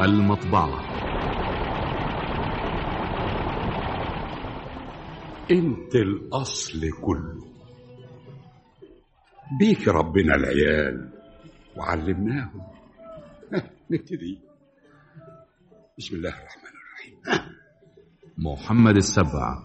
المطبعة انت الاصل كله بيك ربنا العيال وعلمناهم ها، نبتدي بسم الله الرحمن الرحيم محمد السبع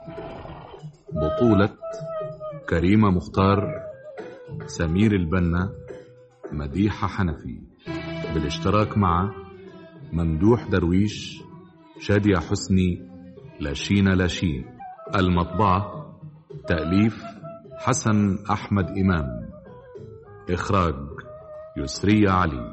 بطولة كريمة مختار سمير البنا مديحة حنفي بالاشتراك مع ممدوح درويش شادية حسني لاشين لاشين المطبعة تأليف حسن أحمد إمام إخراج يسرية علي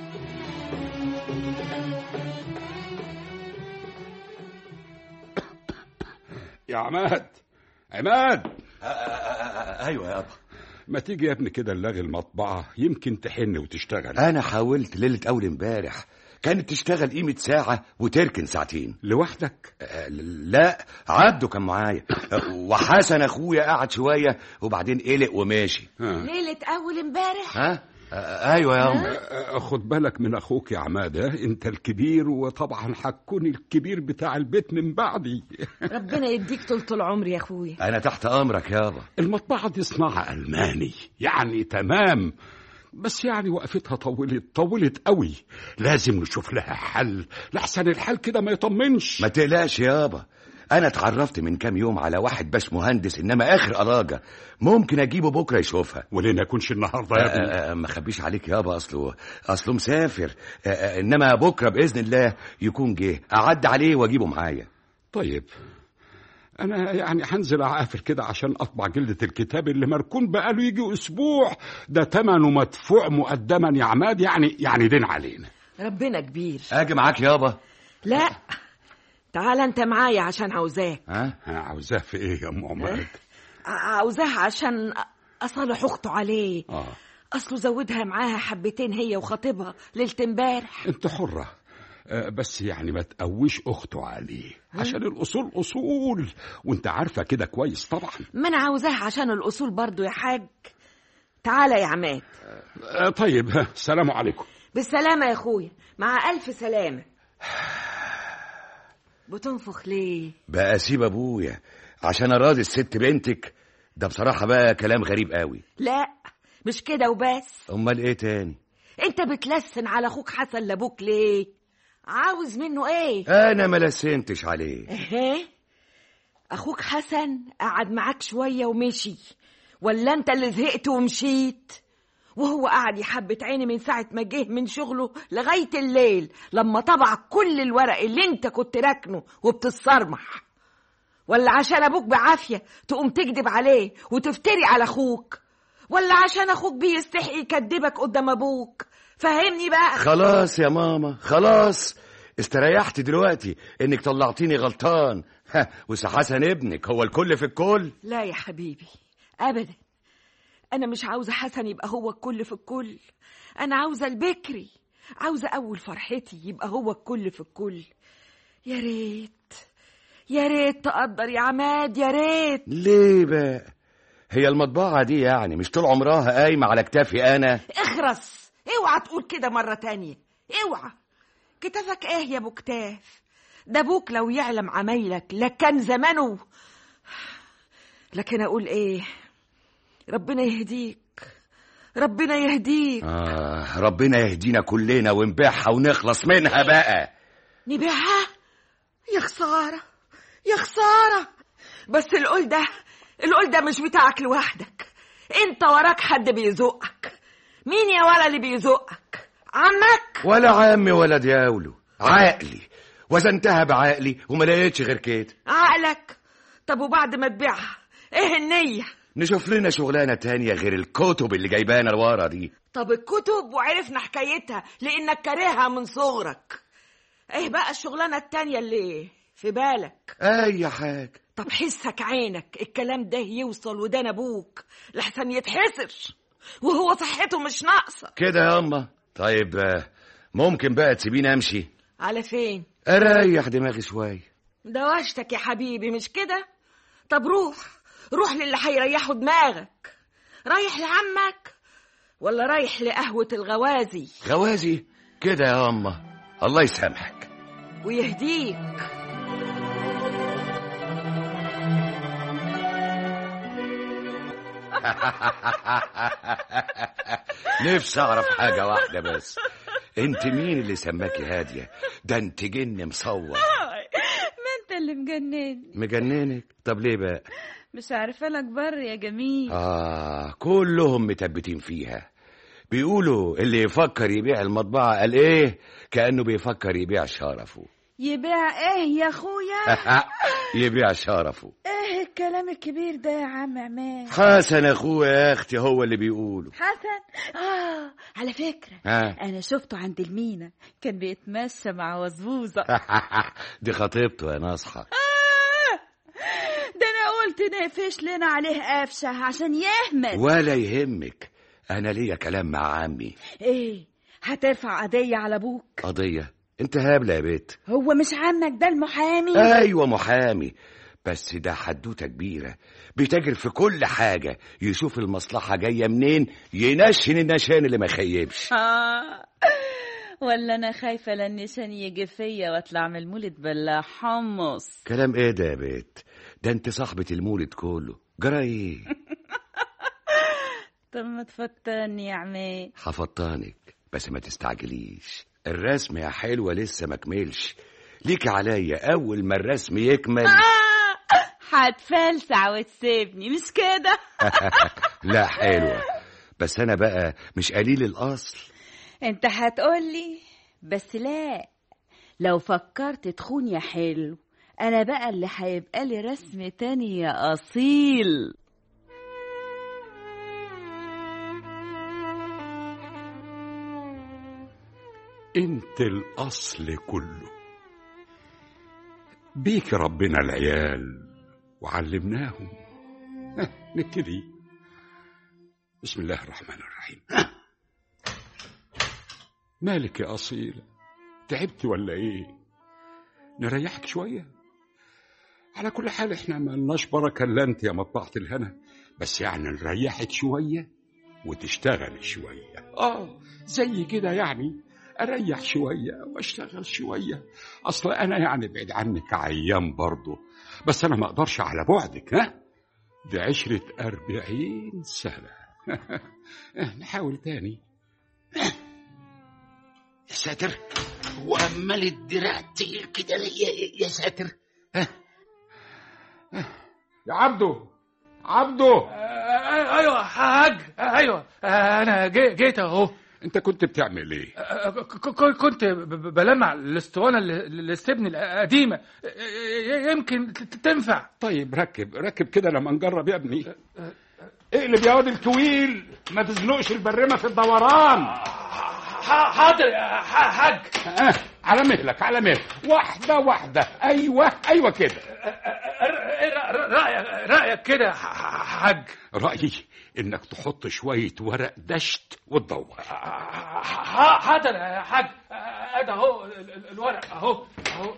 يا عماد عماد ايوه يابا ما تيجي يا ابني كده نلاغي المطبعة يمكن تحن وتشتغل انا حاولت ليله اول امبارح كانت تشتغل قيمه ساعه وتركن ساعتين لوحدك آه، لا عبده كان معايا آه، وحسن اخويا قعد شويه وبعدين قلق وماشي ها. ليلة أول امبارح ها آه، ايوه يا ام أه، خد بالك من اخوك يا عماد ها؟ انت الكبير وطبعا هتكون الكبير بتاع البيت من بعدي ربنا يديك طولة العمر يا أخويا انا تحت امرك يابا المطبعة دي صناعة ألماني يعني تمام بس يعني وقفتها طولت طولت قوي لازم نشوف لها حل لحسن الحال كده ما يطمنش ما تقلقش يابا انا اتعرفت من كام يوم على واحد باش مهندس انما اخر قلاجه ممكن اجيبه بكره يشوفها وليه ما يكونش النهارده يا ابني آه، آه، ما خبيش عليك يابا اصله اصله مسافر آه، آه، انما بكره باذن الله يكون جه اعدي عليه واجيبه معايا طيب انا يعني هنزل اعافر كده عشان اطبع جلدة الكتاب اللي مركون بقاله يجي اسبوع ده ثمنه مدفوع مقدما يا عماد يعني يعني دين علينا ربنا كبير اجي معاك يابا لا تعال انت معايا عشان عاوزاك ها ها، عاوزاه في ايه يا ام عماد ع- عاوزاها عشان أ- اصالح اخته عليه اه اصله زودها معاها حبتين هي وخطيبها ليله امبارح انت حرة آه، بس يعني ما تقويش اخته عليه عشان الاصول اصول وانت عارفه كده كويس طبعا ما انا عاوزاها عشان الاصول برضو يا حاج تعالى يا عماد آه، طيب ها، السلام عليكم بالسلامه يا اخويا مع الف سلامه بتنفخ ليه بقى اسيب ابويا عشان اراضي الست بنتك ده بصراحه بقى كلام غريب قوي لا مش كده وبس امال ايه تاني انت بتلسن على اخوك حسن لابوك ليه عاوز منه ايه انا ما لسنتش عليه اهي اخوك حسن قعد معاك شويه ومشي ولا انت اللي زهقت ومشيت وهو قعد يحبت عيني من ساعة ما جه من شغله لغاية الليل لما طبع كل الورق اللي انت كنت راكنه وبتتصرمح ولا عشان ابوك بعافية تقوم تكذب عليه وتفتري على اخوك ولا عشان اخوك بيستحي يكدبك قدام ابوك فهمني بقى خلاص يا ماما خلاص استريحت دلوقتي انك طلعتيني غلطان ها وسحسن ابنك هو الكل في الكل لا يا حبيبي ابدا انا مش عاوزه حسن يبقى هو الكل في الكل انا عاوزه البكري عاوزه اول فرحتي يبقى هو الكل في الكل يا ريت يا ريت تقدر يا عماد يا ريت ليه بقى هي المطبعة دي يعني مش طول عمرها قايمة على كتافي أنا اخرس اوعى تقول كده مرة تانية اوعى كتافك ايه يا ابو كتاف ده ابوك لو يعلم عمايلك لكان زمانه لكن اقول ايه ربنا يهديك ربنا يهديك آه ربنا يهدينا كلنا ونبيعها ونخلص منها بقى نبيعها يا خسارة يا خسارة بس القول ده القول ده مش بتاعك لوحدك انت وراك حد بيزقك مين يا ولا اللي بيزقك عمك ولا عمي ولا دياوله عقلي وزنتها بعقلي وما لقيتش غير كده عقلك طب وبعد ما تبيعها ايه النية نشوف لنا شغلانة تانية غير الكتب اللي جايبانا لورا دي طب الكتب وعرفنا حكايتها لانك كارهها من صغرك ايه بقى الشغلانة التانية اللي في بالك أي حاجة طب حسك عينك الكلام ده يوصل ودان ابوك لحسن يتحسر وهو صحته مش ناقصة كده يا أما طيب آه، ممكن بقى تسيبيني أمشي على فين أريح دماغي شوية دوشتك يا حبيبي مش كده طب روح روح للي هيريحوا دماغك رايح لعمك ولا رايح لقهوة الغوازي غوازي كده يا أما الله يسامحك ويهديك نفسي اعرف حاجه واحده بس انت مين اللي سماكي هاديه ده انت جن مصور ما انت اللي مجنني مجننك طب ليه بقى مش عارفه لك بر يا جميل اه كلهم متبتين فيها بيقولوا اللي يفكر يبيع المطبعه قال ايه كانه بيفكر يبيع شرفه يبيع ايه يا اخويا يبيع شرفه ايه الكلام الكبير ده يا عم عماد حسن اخويا يا اختي هو اللي بيقوله حسن اه على فكره ها انا شفته عند المينا كان بيتمشى مع وزوزه دي خطيبته يا ناصحه ده انا قلت نقفش لنا عليه قفشه عشان يهمل ولا يهمك انا ليا كلام مع عمي ايه هترفع قضيه على ابوك قضيه انت هابله يا بيت هو مش عمك ده المحامي ايوه محامي بس ده حدوته كبيره بيتاجر في كل حاجه يشوف المصلحه جايه منين ينشن النشان اللي ما يخيبش آه. ولا انا خايفه للنشان يجي فيا واطلع من المولد بلا حمص كلام ايه ده يا بيت ده انت صاحبه المولد كله جرى ايه طب ما تفتني يا عماد حفطانك بس ما تستعجليش الرسم يا حلوه لسه ما كملش ليك عليا اول ما الرسم يكمل هتفلسع وتسيبني مش كده لا حلوه بس انا بقى مش قليل الاصل انت هتقولي بس لا لو فكرت تخون يا حلو انا بقى اللي هيبقى لي رسم تاني يا اصيل انت الاصل كله بيك ربنا العيال وعلمناهم ها، نبتدي بسم الله الرحمن الرحيم ها. مالك يا أصيلة تعبت ولا ايه نريحك شوية على كل حال احنا ما لناش بركة الا انت يا مطبعة الهنا بس يعني نريحك شوية وتشتغل شوية اه زي كده يعني اريح شويه واشتغل شويه اصل انا يعني بعيد عنك عيان برضه بس انا ما اقدرش على بعدك ها دي عشرة أربعين سنة نحاول تاني يا ساتر وعمال الدراع تقيل كده ليه يا ساتر يا عبده عبده آه، ايوه حاج آه، ايوه آه، انا جي- جيت اهو انت كنت بتعمل ايه آه، ك- ك- كنت ب- ب- بلمع الاسطوانه اللي اللي استبني القديمه آه، ي- يمكن ت- تنفع طيب ركب ركب كده لما نجرب يا ابني اقلب يا واد الكويل ما تزنقش البرمه في الدوران ح- حاضر يا ح- حاج آه على مهلك على مهلك واحده واحده ايوه ايوه كده ايه رأ- رأ- رايك رايك كده يا ح- ح- حاج رايي انك تحط شويه ورق دشت وتدور ح- حاضر يا حاج آه، ادي اهو ال- ال- الورق اهو اهو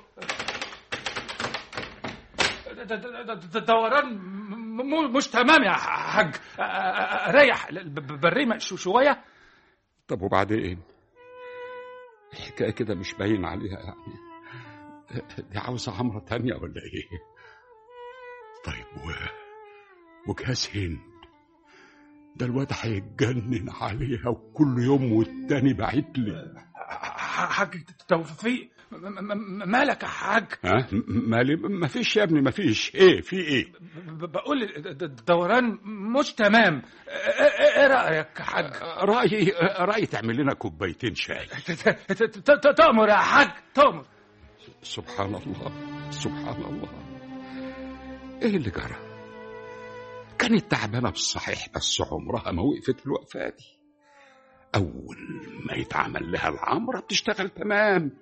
د- د- د- د- الدوران م- م- مش تمام يا حاج آه، آه، ريح ال- ب- بالريمه شو- شويه طب وبعدين الحكايه كده مش باين عليها يعني دي عاوزه عمره تانية ولا ايه طيب و وجهاز هند ده الواد هيتجنن عليها وكل يوم والتاني بعت لي ح- حاج توفيق م- م- م- مالك يا حاج ها م- مالي ما فيش يا ابني ما فيش ايه في ايه ب- ب- بقول د- د- الدوران مش تمام ايه إيه رايك يا حاج رايي رايي تعمل لنا كوبايتين شاي ت- ت- ت- ت- تأمر يا حاج تأمر سبحان الله سبحان الله ايه اللي جرى كانت تعبانه بالصحيح بس عمرها ما وقفت الوقفه دي اول ما يتعمل لها العمره بتشتغل تمام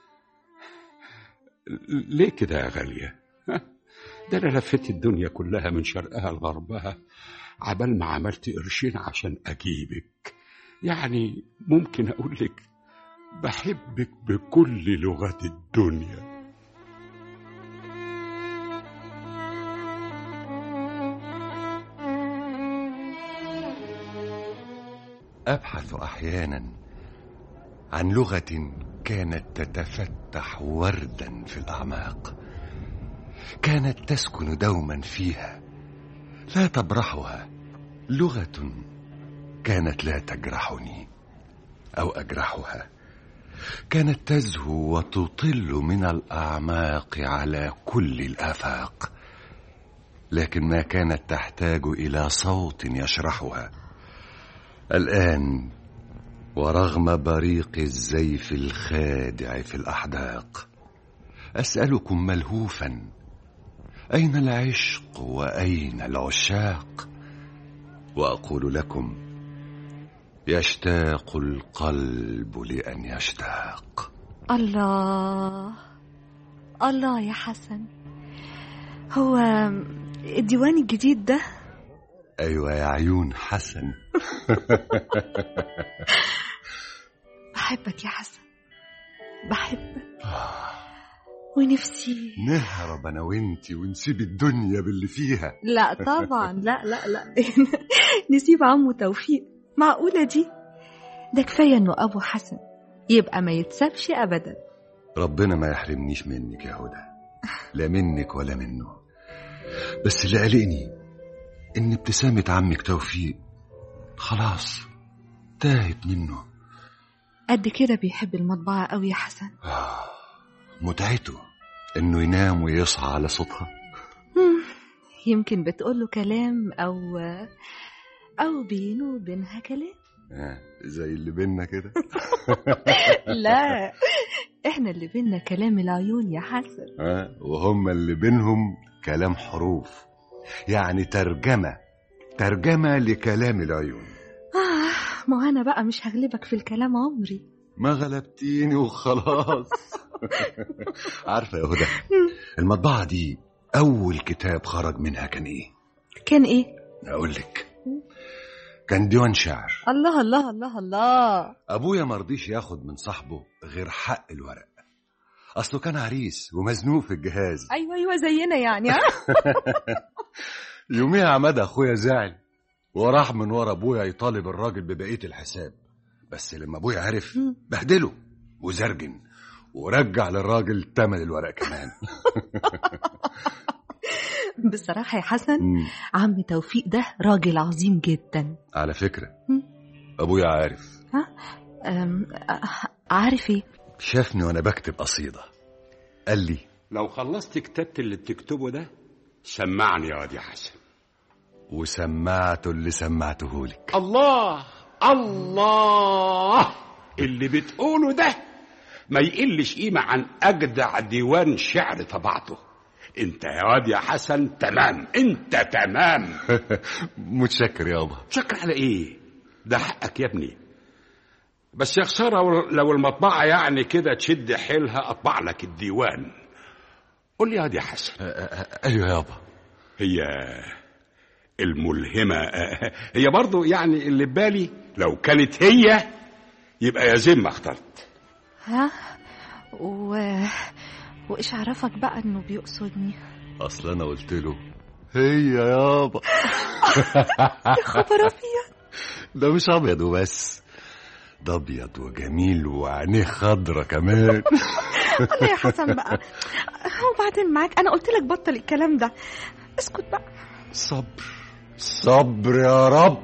ليه كده يا غاليه ها؟ ده انا لفيت الدنيا كلها من شرقها لغربها عبال ما عملت قرشين عشان اجيبك يعني ممكن اقول لك بحبك بكل لغات الدنيا أبحث أحيانا عن لغة كانت تتفتح وردا في الأعماق كانت تسكن دوما فيها لا تبرحها لغة كانت لا تجرحني أو أجرحها كانت تزهو وتطل من الأعماق على كل الآفاق لكن ما كانت تحتاج إلى صوت يشرحها الآن ورغم بريق الزيف الخادع في الأحداق أسألكم ملهوفا أين العشق وأين العشاق وأقول لكم يشتاق القلب لأن يشتاق الله الله يا حسن هو الديوان الجديد ده أيوة يا عيون حسن بحبك يا حسن بحبك ونفسي نهرب أنا وإنتي ونسيب الدنيا باللي فيها لا طبعا لا لا لا نسيب عمو توفيق معقولة دي ده كفاية انه ابو حسن يبقى ما يتسابش ابدا ربنا ما يحرمنيش منك يا هدى لا منك ولا منه بس اللي قلقني ان ابتسامة عمك توفيق خلاص تاهت منه قد كده بيحب المطبعة قوي يا حسن آه، متعته انه ينام ويصحى على صوتها مم، يمكن بتقوله كلام او او بينه وبينها كلام آه، زي اللي بينا كده لا احنا اللي بينا كلام العيون يا حسن آه، وهم اللي بينهم كلام حروف يعني ترجمة ترجمة لكلام العيون آه ما انا بقى مش هغلبك في الكلام عمري ما غلبتيني وخلاص عارفة يا هدى المطبعة دي أول كتاب خرج منها كان إيه؟ كان ايه أقول لك كان ديوان شعر الله الله الله الله أبويا مرضيش ياخد من صاحبه غير حق الورق أصله كان عريس ومزنوق في الجهاز ايوه ايوه زينا يعني ها يوميها عماد أخويا زعل وراح من ورا أبويا يطالب الراجل ببقية الحساب بس لما أبويا عرف مم. بهدله وزرجن ورجع للراجل تمن الورق كمان بصراحة يا حسن مم. عم توفيق ده راجل عظيم جدا على فكرة مم. أبويا عارف أم، أه، عارف ايه شافني وأنا بكتب قصيدة قال لي لو خلصت كتابة اللي بتكتبه ده سمعني يا واد يا حسن وسمعته اللي سمعته لك الله الله اللي بتقوله ده ما يقلش قيمة عن أجدع ديوان شعر طبعته انت يا واد يا حسن تمام انت تمام متشكر يابا شكر على ايه ده حقك يا ابني بس يا خساره لو المطبعه يعني كده تشد حيلها اطبع لك الديوان قول لي يا واد يا حسن أيوة يابا هي الملهمة هي برضو يعني اللي ببالي لو كانت هي يبقى يا زين ما اخترت ها و... وايش عرفك بقى انه بيقصدني أصل أنا قلت له هي يابا يا خبر ابيض ده مش أبيض وبس ده أبيض وجميل وعينيه خضرة كمان الله يا حسن بقى وبعدين معاك انا قلت لك بطل الكلام ده اسكت بقى صبر صبر يا رب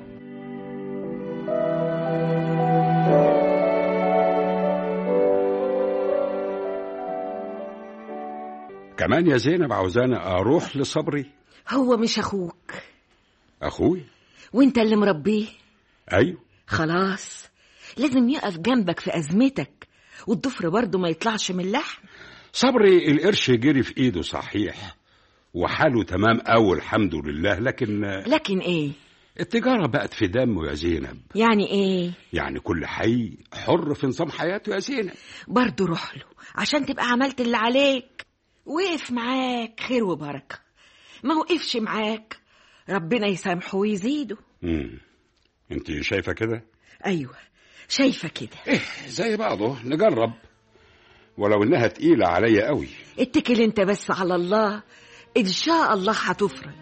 كمان يا زينب عاوزاني اروح لصبري هو مش اخوك اخوي وانت اللي مربيه ايوه خلاص لازم يقف جنبك في ازمتك والضفر برضه ما يطلعش من اللحم صبري القرش جري في ايده صحيح وحاله تمام أوي الحمد لله لكن لكن ايه التجارة بقت في دمه يا زينب يعني ايه يعني كل حي حر في نظام حياته يا زينب برضه روح له عشان تبقى عملت اللي عليك وقف معاك خير وبركة ما وقفش معاك ربنا يسامحه ويزيده مم. انت شايفة كده ايوه شايفة كده ايه زي بعضه نجرب ولو انها تقيلة عليا قوي اتكل انت بس على الله ان شاء الله هتفرج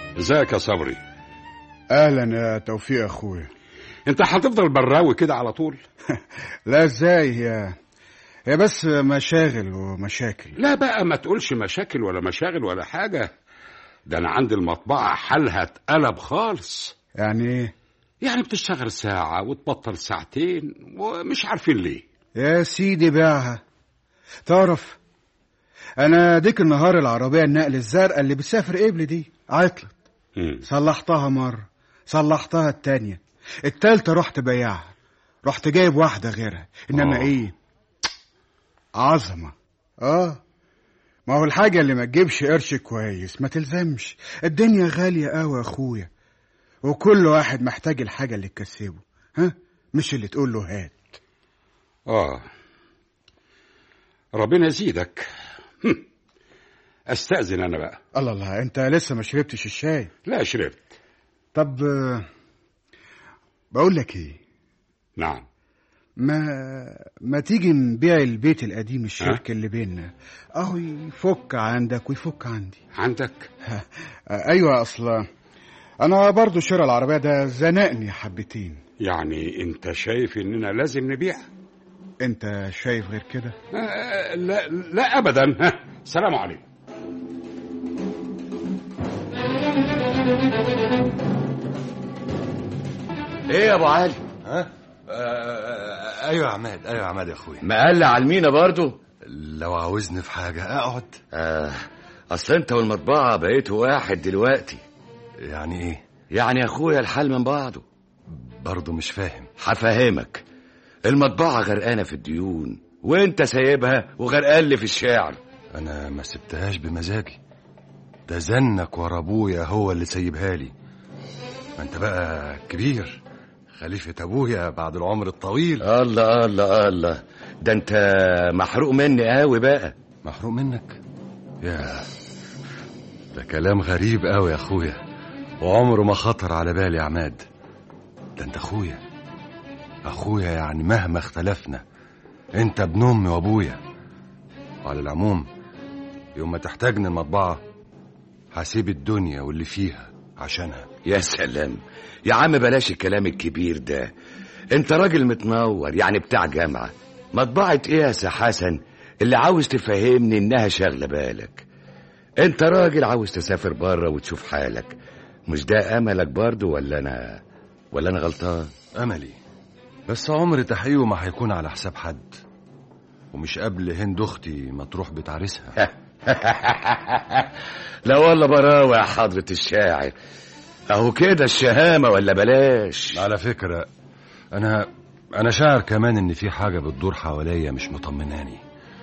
ازيك يا صبري اهلا يا توفيق اخويا انت هتفضل براوي كده على طول لا ازاي هي هي بس مشاغل ومشاكل لا بقى ما تقولش مشاكل ولا مشاغل ولا حاجة ده أنا عندي المطبعة حالها اتقلب خالص يعني ايه يعني بتشتغل ساعة وتبطل ساعتين ومش عارفين ليه يا سيدي بيعها تعرف انا ديك النهار العربيه النقل الزرقاء اللي بتسافر قبل دي عطلت مم. صلحتها مره صلحتها التانية التالتة رحت بيعها رحت جايب واحدة غيرها إنما آه. إيه عظمة آه ما هو الحاجة اللي ما تجيبش قرش كويس ما تلزمش الدنيا غالية قوي يا أخويا وكل واحد محتاج الحاجة اللي تكسبه ها مش اللي تقول له هات آه ربنا يزيدك هم. أستأذن أنا بقى الله الله أنت لسه ما شربتش الشاي لا شربت طب آه، بقول لك إيه نعم ما ما تيجي نبيع البيت القديم الشركة اللي بيننا اهو يفك عندك ويفك عندي عندك ها، ايوه اصلا انا برضو شراء العربية ده زنقني حبتين يعني أنت شايف إننا لازم نبيع انت شايف غير كده آه لا لا أبدا ها. سلام عليكم ايه يا ابو علي ها آه ايوه يا عماد ايوه يا عماد يا اخويا مقلع على المينا برضو لو عاوزني في حاجه اقعد آه اصل انت والمطبعه بقيتوا واحد دلوقتي يعني ايه يعني يا اخويا الحال من بعضه برضه مش فاهم هفهمك المطبعه غرقانه في الديون وانت سايبها وغرقان لي في الشعر انا ما سبتهاش بمزاجي ده زنك ورا ابويا هو اللي سايبها لي ما انت بقى كبير خليفة ابويا بعد العمر الطويل الله الله الله ده انت محروق مني قوي بقى محروق منك يا ده كلام غريب قوي يا اخويا وعمره ما خطر على بالي يا عماد ده انت اخويا اخويا يعني مهما اختلفنا انت ابن امي وابويا وعلى العموم يوم ما تحتاجني المطبعه هسيب الدنيا واللي فيها عشانها يا سلام يا عم بلاش الكلام الكبير ده انت راجل متنور يعني بتاع جامعة مطبعة ايه يا سي حسن اللي عاوز تفهمني انها شاغلة بالك انت راجل عاوز تسافر بره وتشوف حالك مش ده املك برضو ولا انا ولا انا غلطان املي بس عمر تحقيقه ما هيكون على حساب حد ومش قبل هند اختي ما تروح بتعرسها لا والله براوة يا حضرة الشاعر اهو كده الشهامة ولا بلاش على فكرة أنا أنا شاعر كمان إن في حاجة بتدور حواليا مش مطمناني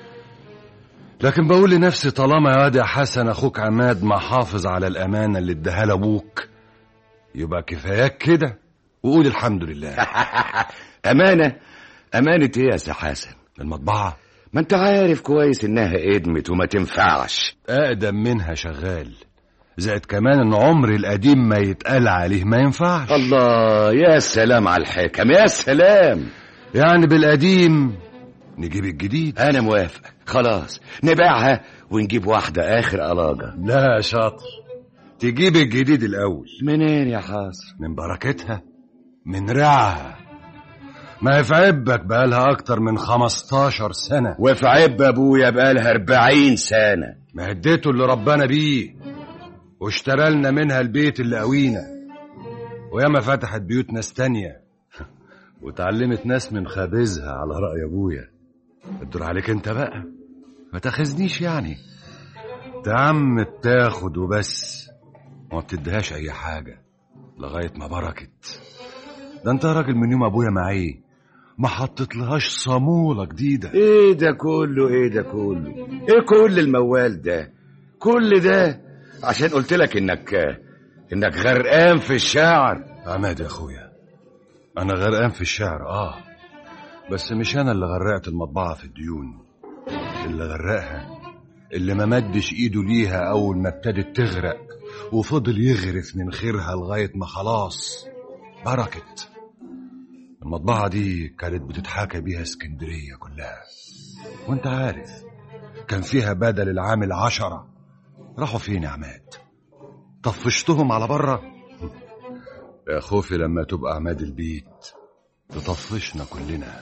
لكن بقول لنفسي طالما يا واد يا حسن أخوك عماد محافظ على الأمانة اللي اداها لأبوك يبقى كفاياك كده وقول الحمد لله أمانة أمانة إيه يا سي حسن المطبعة ما أنت عارف كويس إنها قدمت وما تنفعش أقدم منها شغال زائد كمان إن عمري القديم ما يتقال عليه ما ينفعش الله يا سلام على الحكم يا سلام يعني بالقديم نجيب الجديد أنا موافق خلاص نبيعها ونجيب واحدة آخر ألاجة لا يا شاطر تجيب الجديد الأول منين يا حاصر من بركتها من رعاها ما في عبك بقالها أكتر من خمستاشر سنة وفي عب أبويا بقالها أربعين سنة ما هديته اللي ربنا بيه واشترى لنا منها البيت اللي قوينا وياما فتحت بيوت ناس تانية وتعلمت ناس من خابزها على رأي أبويا الدور عليك انت بقى ما تاخذنيش يعني ده عم بتاخد وبس وما بتديهاش أي حاجة لغاية ما بركت ده انت راجل من يوم أبويا معي ما حطيتلهاش صامولة جديدة إيه ده كله إيه ده كله إيه كل الموال ده كل ده عشان قلت لك إنك إنك غرقان في الشعر عماد يا أخويا أنا غرقان في الشعر آه بس مش أنا اللي غرقت المطبعة في الديون اللي غرقها اللي ما مدش إيده ليها أول ما ابتدت تغرق وفضل يغرف من خيرها لغاية ما خلاص بركت المطبعة دي كانت بتتحاكى بيها اسكندرية كلها وانت عارف كان فيها بدل العامل عشرة راحوا فين يا عماد طفشتهم على بره يا خوفي لما تبقى عماد البيت تطفشنا كلنا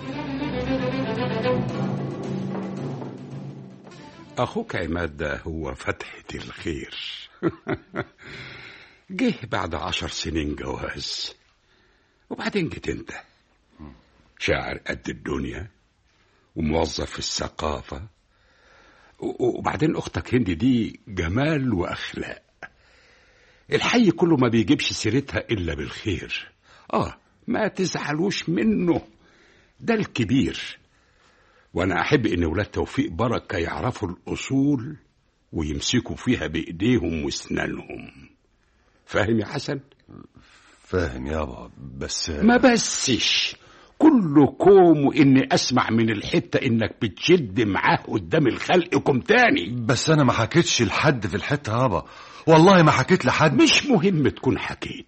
أخوك عماد ده هو فتحة الخير جه بعد عشر سنين جواز وبعدين جيت انت شاعر قد الدنيا وموظف في الثقافة و- وبعدين أختك هندي دي جمال وأخلاق الحي كله ما بيجيبش سيرتها إلا بالخير آه ما تزعلوش منه ده الكبير وأنا أحب إن ولاد توفيق بركة يعرفوا الأصول ويمسكوا فيها بإيديهم وأسنانهم فاهم يا حسن؟ فاهم يابا بس ما بسش كله كوم وإني أسمع من الحتة إنك بتشد معاه قدام الخلقكم تاني بس انا ما حكيتش لحد في الحته يابا والله ما حكيت لحد مش مهم تكون حكيت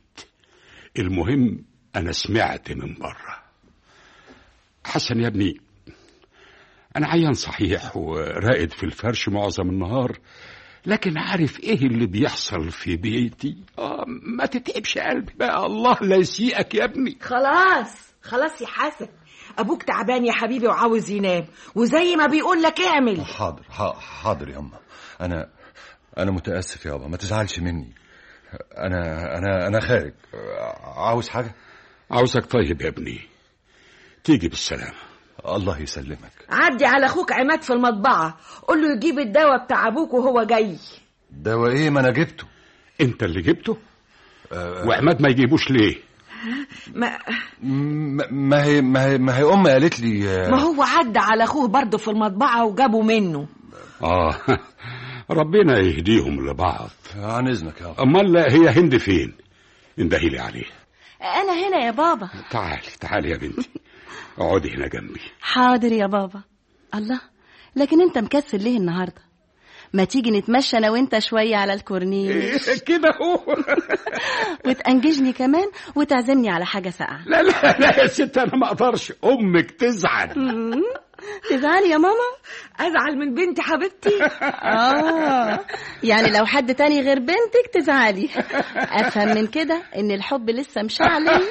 المهم أنا سمعت من بره حسن يا ابني أنا عيان صحيح ورائد في الفرش معظم النهار لكن عارف إيه اللي بيحصل في بيتي آه ما تتعبش قلبي بقى الله لا يسيئك يا ابني خلاص خلاص يا حسن ابوك تعبان يا حبيبي وعاوز ينام وزي ما بيقول لك اعمل حاضر ح- حاضر يا أما أنا أنا متأسف يابا ما تزعلش مني أنا أنا أنا خارج عاوز حاجة عاوزك طيب يا ابني تيجي بالسلامة الله يسلمك عدي على اخوك عماد في المطبعه قول له يجيب الدواء بتاع ابوك وهو جاي دواء إيه ما أنا جبته انت اللي جبته وعماد ما يجيبوش ليه ما, م- ما هي ما هي ما هي أمي قالت لي ما هو عدى على اخوه برضه في المطبعه وجابه منه اه ربنا يهديهم لبعض عن إذنك يابا امال لا هي هند فين اندهي لي عليه أنا هنا يا بابا تعالي تعالي يا بنتي اقعدي هنا جنبي حاضر يا بابا الله لكن أنت مكسل ليه النهاردة ما تيجي نتمشى أنا وأنت شوية على الكورنيش كده هو وتأنججني كمان وتعزمني على حاجة ساقعة لا لا لا يا ست انا ما اقدرش امك تزعل مم. تزعلي يا ماما ازعل من بنتي حبيبتي آه يعني لو حد تاني غير بنتك تزعلي أفهم من كده إن الحب لسه مشعلل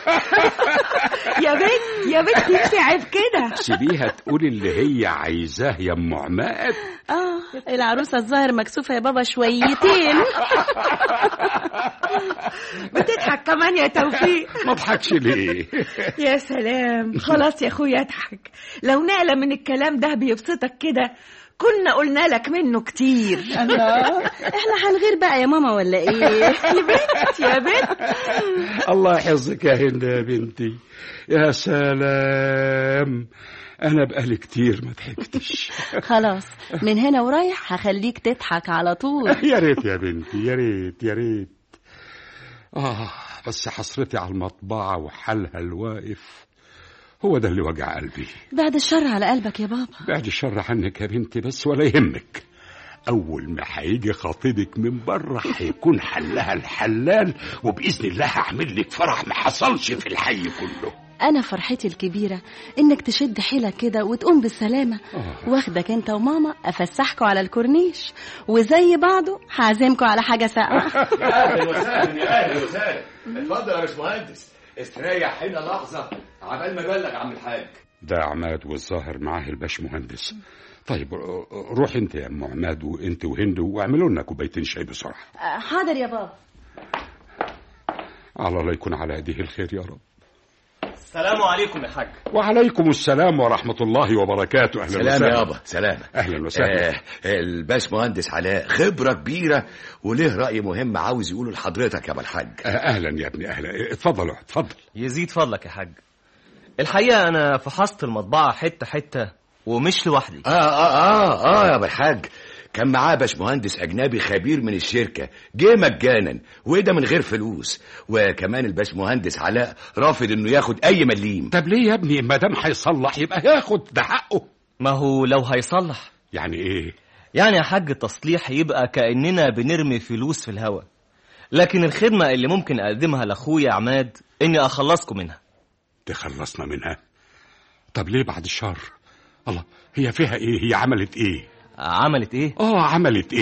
يا بنت يا بنتي انت عيب كده سيبيها تقول اللي هي عايزاه يا ام عماد آه العروسة الظاهر مكسوفة يا بابا شويتين بتضحك كمان يا توفيق ما اضحكش ليه يا سلام خلاص يا اخويا اضحك لو نعلم من الكلام ده بيبسطك كده كنا قلنا لك منه كتير الله احنا هنغير بقى يا ماما ولا ايه يا بنت يا بنت الله يحفظك يا هند يا بنتي يا سلام انا بقالي كتير ما ضحكتش خلاص من هنا ورايح هخليك تضحك على طول يا ريت يا بنتي يا ريت يا ريت اه بس حسرتي على المطبعة وحالها الواقف هو ده اللي وجع قلبي بعد الشر على قلبك يا بابا بعد الشر عنك يا بنتي بس ولا يهمك أول ما هيجي خطيبك من بره هيكون حلها الحلال وبإذن الله هعمل لك فرح ما حصلش في الحي كله انا فرحتي الكبيره انك تشد حيلك كده وتقوم بالسلامه واخدك انت وماما افسحكوا على الكورنيش وزي بعضه هعزمكوا على حاجه ساقعه اهلا وسهلا يا اهلا وسهلا اتفضل يا باشمهندس استريح هنا لحظه عبال ما ابلغ عم الحاج ده عماد والظاهر معاه الباش مهندس طيب روح انت يا ام عماد وانت وهند واعملوا لنا كوبايتين شاي بسرعه آه، حاضر يا بابا على الله يكون على يديه الخير يا رب السلام عليكم يا حاج وعليكم السلام ورحمة الله وبركاته أهلا سلام وسهلا يابا سلام أهلا وسهلا آه الباش مهندس علاء خبرة كبيرة وليه رأي مهم عاوز يقوله لحضرتك يا ابو الحاج آه، أهلا يا ابني أهلا اتفضل اقعد، اتفضل يزيد فضلك يا حاج الحقيقة أنا فحصت المطبعة حتة حتة ومش لوحدي اه اه اه اه يا ابو الحاج كان معاه باش مهندس اجنبي خبير من الشركه جه مجانا وده من غير فلوس وكمان الباش مهندس علاء رافض انه ياخد اي مليم طب ليه يا ابني ما دام هيصلح يبقى ياخد ده حقه ما هو لو هيصلح يعني ايه يعني يا حاج التصليح يبقى كأننا بنرمي فلوس في الهوا لكن الخدمة اللي ممكن أقدمها لأخويا عماد إني أخلصكم منها تخلصنا منها طب ليه بعد الشر الله هي فيها ايه هي عملت ايه عملت إيه؟ اه عملت ايه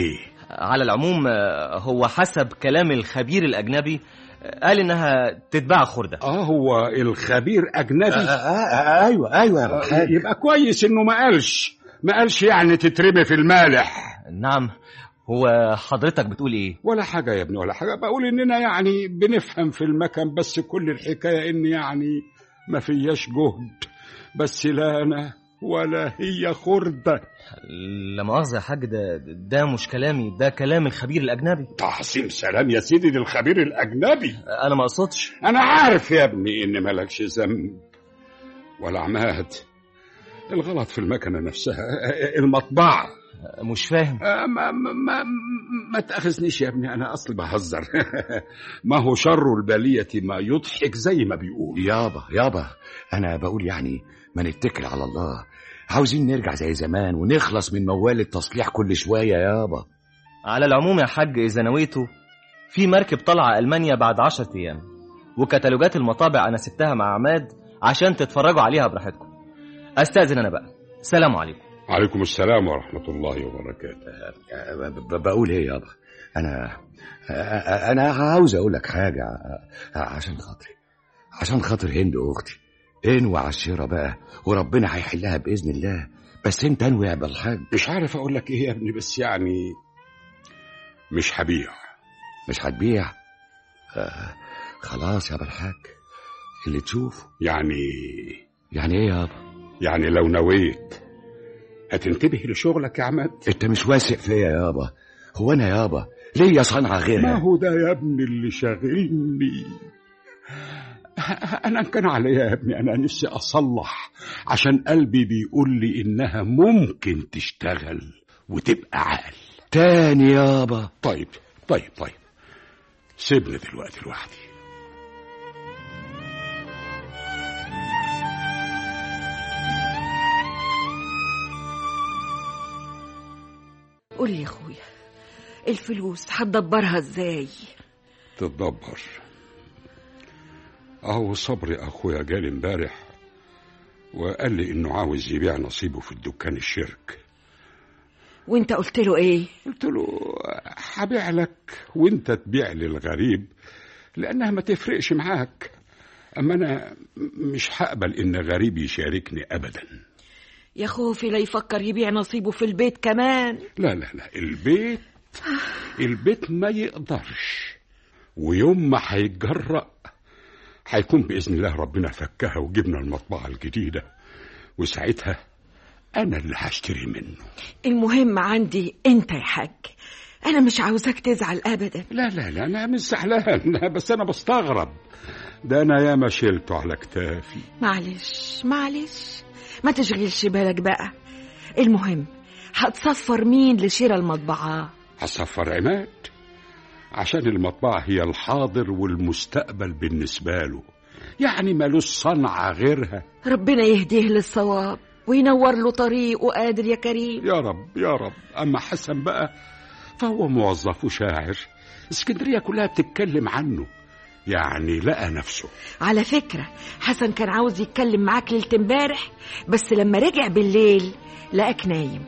على العموم آه، هو حسب كلام الخبير الأجنبي آه، قال إنها تتباع خردة اه هو الخبير اجنبي آه آه ايوه ايوه يا آه يبقى كويس انه ما قالش ما قالش يعني تترمي في المالح نعم هو حضرتك بتقول إيه؟ ولا حاجه يا ابني ولا حاجه بقول اننا يعني بنفهم في المكان بس كل الحكايه ان يعني ما فياش جهد بس لا انا ولا هي خرده لا مؤاخذة يا حاج ده ده مش كلامي ده كلام الخبير الأجنبي تعظيم سلام يا سيدي للخبير الاجنبي أنا ما أقصدش انا عارف يا ابني ان مالكش ذنب ولا عماد الغلط في المكنه نفسها المطبعه مش فاهم آه، ما, ما, ما, ما تاخذنيش يا ابني انا اصلي بهزر ما هو شر البليه ما يضحك زي ما بيقول يابا يابا انا بقول يعني ما نتكل على الله عاوزين نرجع زي زمان ونخلص من موال التصليح كل شويه يابا على العموم يا حاج إذا نويتوا في مركب طالعة ألمانيا بعد عشرة أيام وكتالوجات المطابع أنا سبتها مع عماد عشان تتفرجوا عليها براحتكم أستأذن أنا بقى سلام عليكم عليكم السلام ورحمه الله وبركاته آه، ب- ب- بقول ايه يابا انا آه، انا عاوز اقول لك حاجه آه، عشان خاطري عشان خاطر هند اختي انوي على الشيره بقى وربنا هيحلها باذن الله بس انت انوي يا ابو الحاج مش عارف اقول لك ايه يا ابني بس يعني مش هبيع مش هتبيع آه خلاص يا ابو الحاج اللي تشوفه يعني يعني ايه يابا يعني لو نويت هتنتبه لشغلك يا عماد انت مش واثق فيا يابا هو انا يابا ليا صنعه ما غيرها هو ده يا ابني اللي شاغلني انا كان عليا يا ابني انا نفسي اصلح عشان قلبي بيقول لي انها ممكن تشتغل وتبقى عال تاني يابا طيب طيب طيب سيبني دلوقتي لوحدي قول لي يا اخويا الفلوس هتدبرها ازاي تتدبر اهو صبري اخويا جالي امبارح وقال لي انه عاوز يبيع نصيبه في الدكان الشرك وانت قلت له ايه قلت له هبيع لك وانت تبيع للغريب لانها ما تفرقش معاك اما انا مش هقبل ان غريب يشاركني ابدا يا خوفي لا يفكر يبيع نصيبه في البيت كمان لا لا لا البيت البيت ما يقدرش ويوم ما هيتجرأ هيكون بإذن الله ربنا فكها وجبنا المطبعة الجديدة وساعتها أنا اللي هشتري منه المهم عندي انت يا حاج انا مش عاوزاك تزعل ابدا لا لا لا أنا مش زعلان بس أنا بستغرب ده أنا ياما شلته على كتافي معلش معلش ما تشغلش بالك بقى المهم هتصفر مين لشراء المطبعة هصفر عماد عشان المطبعة هي الحاضر والمستقبل بالنسبة له يعني ملوش صنعة غيرها ربنا يهديه للصواب وينور له طريقه قادر يا كريم يا رب يا رب أما حسن بقى فهو موظف وشاعر اسكندرية كلها بتتكلم عنه يعني لقى نفسه على فكرة حسن كان عاوز يتكلم معاك ليلة امبارح بس لما رجع بالليل لقاك نايم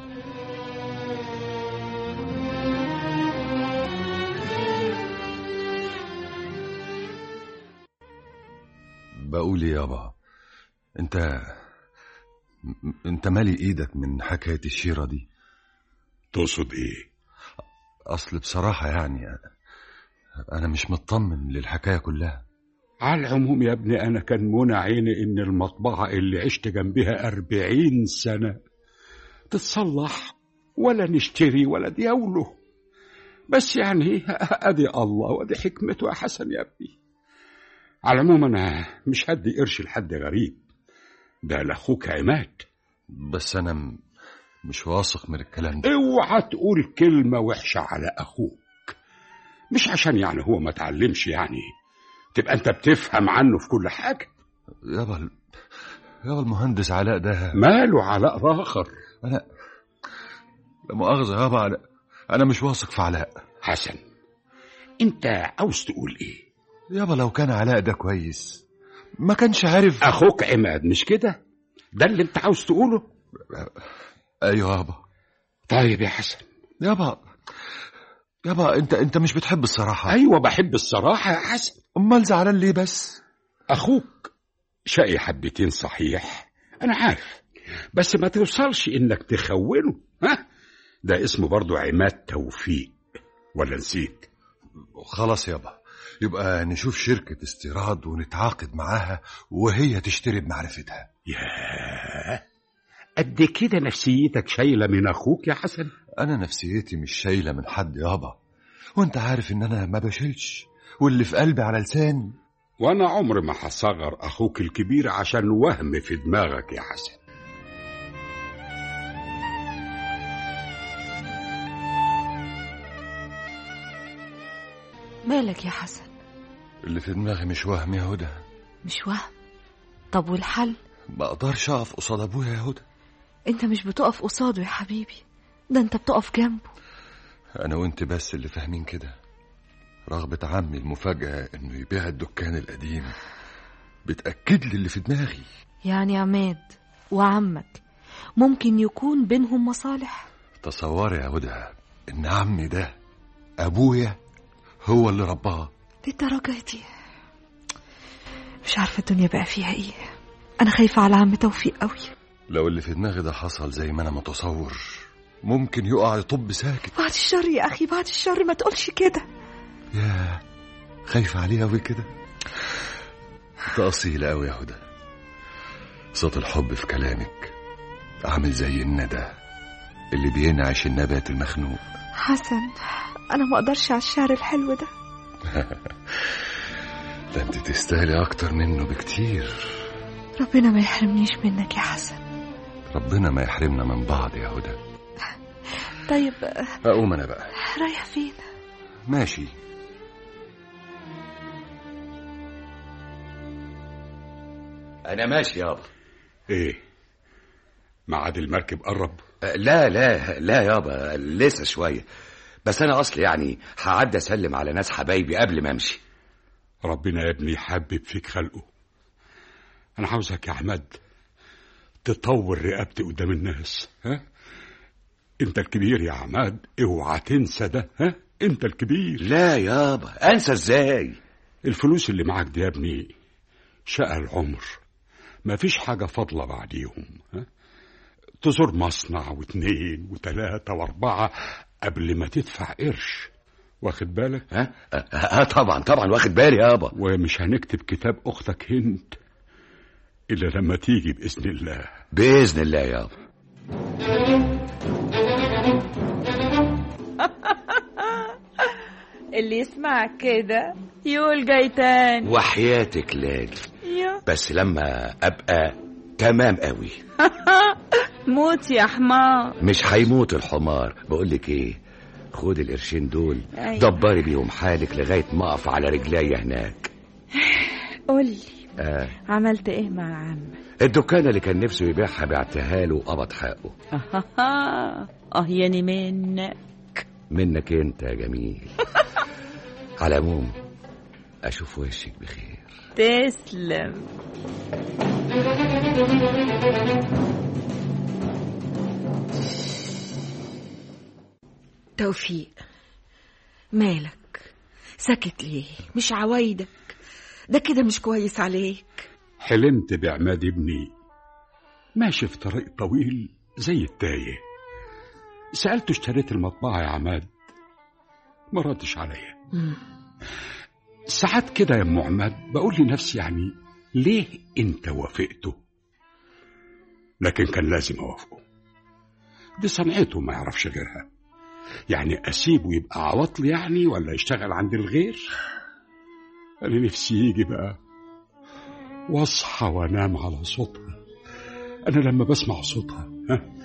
بقول يابا انت م- انت مالي ايدك من حكاية الشيرة دي تقصد ايه اصل بصراحة يعني انا مش مطمن للحكاية كلها على العموم يا ابني أنا كان منى عيني إن المطبعة اللي عشت جنبها أربعين سنة تتصلح ولا نشتري ولا ديوله بس يعني أدي الله وأدي حكمته يا حسن يا ابني على العموم أنا مش هدي قرش لحد غريب ده لأخوك عماد بس انا م- مش واثق من الكلام ده اوعى تقول كلمة وحشة على أخوك مش عشان يعني هو ما تعلمش يعني تبقى أنت بتفهم عنه في كل حاجة يابا ال- يابا المهندس علاء ده ماله علاء راخر انا لا مؤاخذة يابا انا انا مش واثق في علاء حسن انت عاوز تقول ايه يابا لو كان علاء ده كويس ما كانش عارف اخوك عماد مش كده ده اللي انت عاوز تقوله ايوه يابا طيب يا حسن يابا يابا انت انت مش بتحب الصراحه ايوه بحب الصراحه يا حسن امال زعلان ليه بس اخوك شقي حبتين صحيح انا عارف بس ما توصلش انك تخونه ها ده اسمه برضو عماد توفيق ولا نسيت خلاص يابا يبقى نشوف شركة استيراد ونتعاقد معاها وهي تشتري بمعرفتها ياه قد كده نفسيتك شايلة من أخوك يا حسن أنا نفسيتي مش شايلة من حد يابا وانت عارف ان انا ما بشيلش واللي في قلبي على لساني وأنا عمري ما هصغر أخوك الكبير عشان وهم في دماغك يا حسن مالك يا حسن اللي في دماغي مش وهم يا هدى مش وهم طب والحل ما اقدرش اقف قصاد ابويا يا هدى انت مش بتقف قصاده يا حبيبي ده انت بتقف جنبه انا وانت بس اللي فاهمين كده رغبة عمي المفاجأة انه يبيع الدكان القديم بتأكد لي اللي في دماغي يعني عماد وعمك ممكن يكون بينهم مصالح تصوري يا هدى ان عمي ده ابويا هو اللي رباه للدرجة دي مش عارفة الدنيا بقى فيها ايه انا خايفة على عم توفيق قوي لو اللي في دماغي ده حصل زي ما انا متصور ممكن يقع يطب ساكت بعد الشر يا اخي بعد الشر ما تقولش كده يا خايفة عليه أوي كده انت أصيلة أوي يا هدى صوت الحب في كلامك عامل زي الندى اللي بينعش النبات المخنوق حسن انا ما اقدرش على الشعر الحلو ده ده انت تستاهلي أكتر منه بكتير ربنا ما يحرمنيش منك يا حسن ربنا ما يحرمنا من بعض يا هدى طيب أقوم أنا بقى رايح فين ماشي انا ماشي يابا إيه ميعاد المركب قرب أه، لا لا لا يابا لسه شويه بس انا اصلي يعني هعدي اسلم على ناس حبايبي قبل ما امشي ربنا يا ابني يحبب فيك خلقه أنا عاوزك يا عماد تطور رقبتي قدام الناس ها أنت الكبير يا عماد اوعى تنسى ده ها أنت الكبير لا يابا انسى ازاي الفلوس اللي معاك دي يا ابني شقى العمر ما فيش حاجة فاضلة بعديهم ها؟ تزور مصنع واتنين وتلاتة واربعة قبل ما تدفع قرش واخد بالك ها أه، أه، طبعا طبعا واخد بالي يابا ومش هنكتب كتاب أختك هند إلا لما تيجي بإذن الله باذن الله يابا اللي يسمعك كده يقول جاي تاني وحياتك لاجي يا بس لما ابقى تمام قوي موت يا حمار مش هيموت الحمار بقول لك ايه خد القرشين دول أيوة. دبري بيهم حالك لغايه ما اقف على رجلي هناك قولي آه. عملت ايه مع عمك الدكانه اللي كان نفسه يبيعها بعتها له وقبض حقه اه يعني منك منك انت يا جميل على العموم اشوف وشك بخير تسلم توفيق مالك ساكت ليه مش عوايدك ده كده مش كويس عليك حلمت بعماد ابني ماشي في طريق طويل زي التايه سألته اشتريت المطبعة يا عماد ما ردش عليا ساعات كده يا ام عماد بقول لنفسي يعني ليه انت وافقته لكن كان لازم اوافقه دي صنعته ما يعرفش غيرها يعني اسيبه يبقى عواطل يعني ولا يشتغل عند الغير انا نفسي يجي بقى واصحى وانام على صوتها انا لما بسمع صوتها ها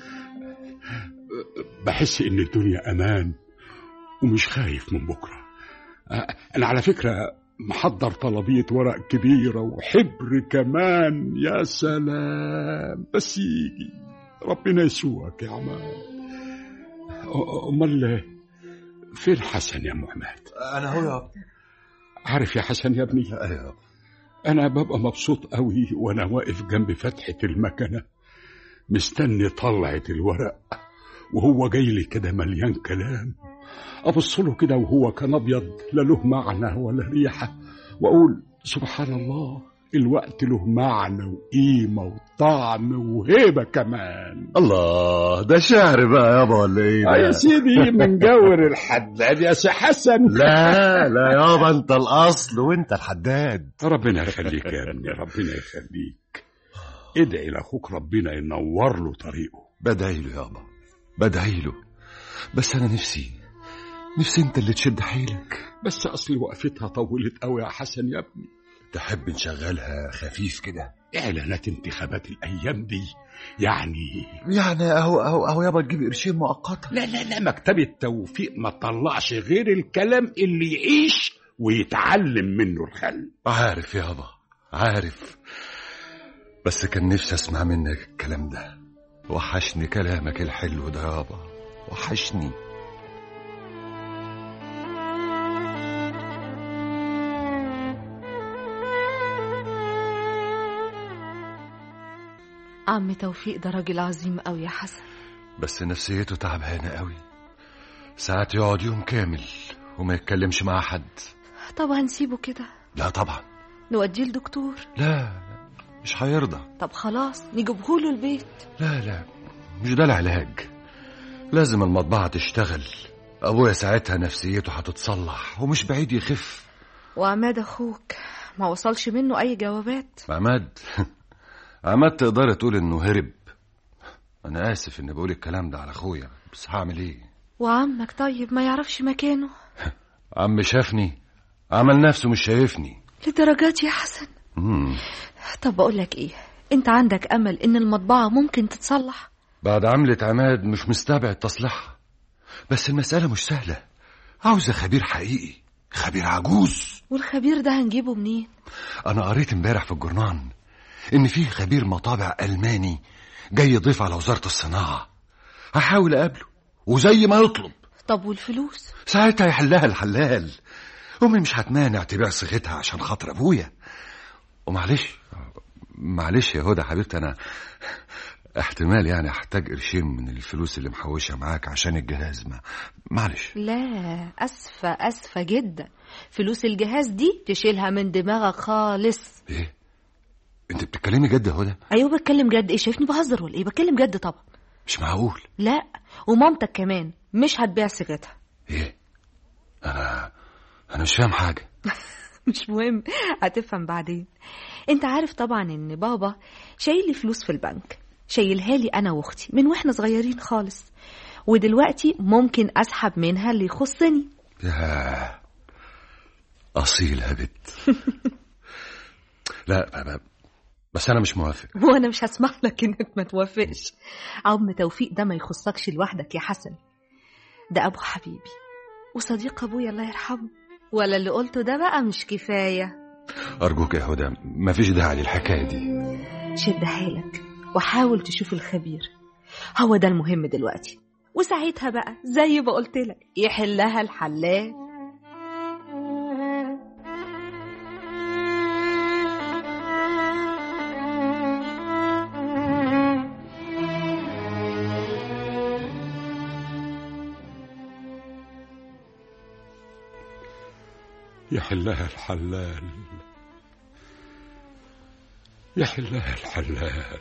بحس ان الدنيا امان ومش خايف من بكره انا على فكره محضر طلبيه ورق كبيره وحبر كمان يا سلام بس يجي ربنا يسوقك يا عماد أ- امال فين حسن يا محمد أنا هو يا عارف يا حسن يا ابني أيوة انا ببقى مبسوط قوي وانا واقف جنب فتحه المكنه مستني طلعه الورق وهو جاي لي كده مليان كلام ابص له كده وهو كان ابيض لا له معنى ولا ريحه واقول سبحان الله الوقت له معنى وقيمه وطعم وهيبه كمان الله ده شعر بقى يابا ولا ايه آه يا ده؟ سيدي من جور الحداد يا سي حسن لا لا يابا انت الاصل وانت الحداد ربنا يخليك يا ابني ربنا يخليك ادعي لاخوك ربنا ينور له طريقه بدعي له يابا بدعي له بس انا نفسي نفسي انت اللي تشد حيلك بس اصل وقفتها طولت قوي يا حسن يا ابني تحب نشغلها خفيف كده اعلانات انتخابات الايام دي يعني يعني اهو اهو اهو يابا تجيب قرشين مؤقتا لا لا لا مكتب التوفيق ما طلعش غير الكلام اللي يعيش ويتعلم منه الخل عارف يابا عارف بس كان نفسي اسمع منك الكلام ده وحشني كلامك الحلو ده يابا وحشني عم توفيق ده راجل عظيم قوي يا حسن بس نفسيته تعبانة قوي ساعات يقعد يوم كامل وما يتكلمش مع حد طب هنسيبه كده لا طبعا نوديه لدكتور لا مش هيرضى طب خلاص نجيبهوله البيت لا لا مش ده العلاج لازم المطبعة تشتغل أبويا ساعتها نفسيته هتتصلح ومش بعيد يخف وعماد اخوك ما وصلش منه اي جوابات عماد عماد تقدر تقول إنه هرب أنا آسف إني بقول الكلام ده على أخويا بس هعمل إيه وعمك طيب ما يعرفش مكانه عم شافني عمل نفسه مش شايفني لدرجات يا حسن مم. طب بقول لك ايه انت عندك امل ان المطبعه ممكن تتصلح بعد عملة عماد مش مستبعد تصليحها بس المسألة مش سهلة عاوزة خبير حقيقي خبير عجوز والخبير ده هنجيبه منين أنا قريت امبارح في الجورنان إن في خبير مطابع ألماني جاي يضيف على وزارة الصناعة هحاول أقابله وزي ما يطلب طب والفلوس ساعتها يحلها الحلال أمي مش هتمانع تبيع صيغتها عشان خاطر أبويا ومعلش معلش يا هدى حبيبتي أنا احتمال يعني احتاج قرشين من الفلوس اللي محوشها معاك عشان الجهاز ما معلش لا اسفه اسفه جدا فلوس الجهاز دي تشيلها من دماغك خالص ايه انت بتتكلمي جد يا هدى ايوه بتكلم جد ايه شايفني بهزر ولا ايه بتكلم جد طبعا مش معقول لا ومامتك كمان مش هتبيع سيجارتها ايه انا انا مش فاهم حاجه مش مهم هتفهم بعدين انت عارف طبعا ان بابا شايل لي فلوس في البنك شايلها لي انا واختي من واحنا صغيرين خالص ودلوقتي ممكن اسحب منها اللي يخصني يا اصيل يا بت لا أنا بس انا مش موافق وانا مش هسمح لك انك ما توافقش عم توفيق ده ما يخصكش لوحدك يا حسن ده ابو حبيبي وصديق ابويا الله يرحمه ولا اللي قلته ده بقى مش كفايه ارجوك يا هدى مفيش داعي للحكايه دي شد حيلك وحاول تشوف الخبير هو ده المهم دلوقتي وساعتها بقى زي ما قلت لك يحلها الحلال يحلها الحلال يحلها الحلال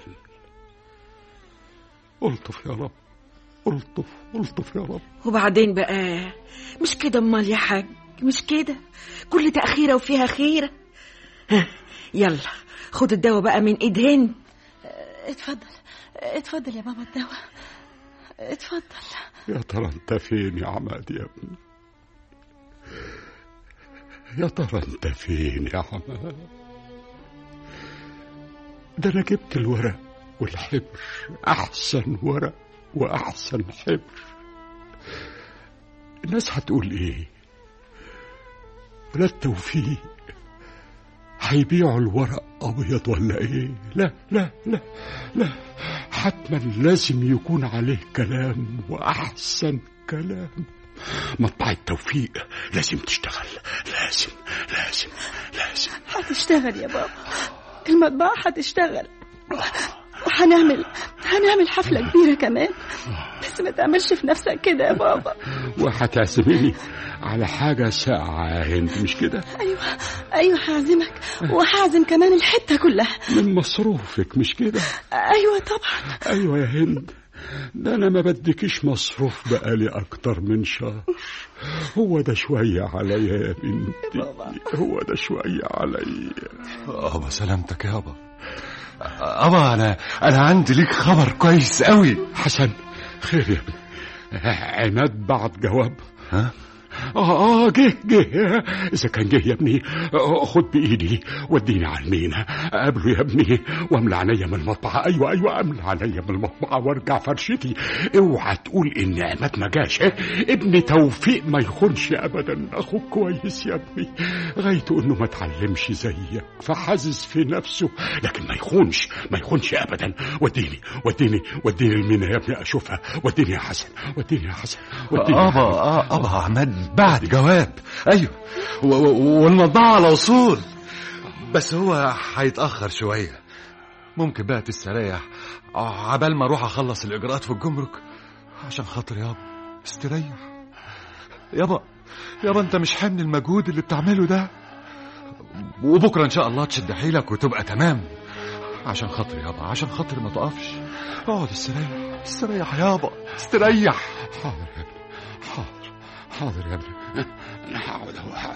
الطف يا رب الطف الطف يا رب وبعدين بقى مش كده امال يا حاج مش كده كل تأخيرة وفيها خيرة ها يلا خد الدواء بقى من ايد هند اتفضل اتفضل يا ماما الدواء اتفضل يا ترى انت فين يا عماد يا ابني يا ترى انت فين يا عماد ده انا جبت الورق والحبر احسن ورق واحسن حبر الناس هتقول ايه ولاد توفيق هيبيعوا الورق ابيض ولا ايه لا لا لا لا حتما لازم يكون عليه كلام واحسن كلام مطبعة توفيق لازم تشتغل لازم لازم لازم هتشتغل يا بابا المطبعة هتشتغل وهنعمل هنعمل حفلة كبيرة كمان بس ما تعملش في نفسك كده يا بابا وهتعزميني على حاجة ساقعة يا هند مش كده ايوه ايوه هعزمك وهعزم كمان الحته كلها من مصروفك مش كده ايوه طبعا ايوه يا هند ده انا ما بديكيش مصروف بقالي اكتر من شهر هو ده شوية عليا يا بنتي هو ده شوية عليا ابا سلامتك يابا ابا انا انا عندي ليك خبر كويس قوي حسن خير يا ابني عماد بعت جواب ها اه اه جه جه اذا كان جه يا ابني آه، خد بايدي وديني على المينا قابله يا ابني واملى عينيا من المطبعه ايوه ايوه املى عينيا من المطبعه وارجع فرشتي اوعى تقول ان عماد ما جاش اه؟ ابن توفيق ما يخونش ابدا اخوك كويس يا ابني غايته انه ما اتعلمش زيك فحاسس في نفسه لكن ما يخونش ما يخونش ابدا وديني وديني وديني المينا يا ابني اشوفها وديني يا حسن وديني يا حسن وديني يا ابا آه، ابا عماد بعد جواب ايوه و- و- والمطبعه على وصول بس هو هيتاخر شويه ممكن بقى تستريح آه، عبال ما اروح اخلص الاجراءات في الجمرك عشان خاطر يابا استريح يابا يابا انت مش حامل المجهود اللي بتعمله ده وبكره ان شاء الله تشد حيلك وتبقى تمام عشان خاطر يابا عشان خاطر ما تقفش اقعد استريح استريح يابا استريح حاضر يا ابني حاضر حاضر يا ابني انا هقعد اهو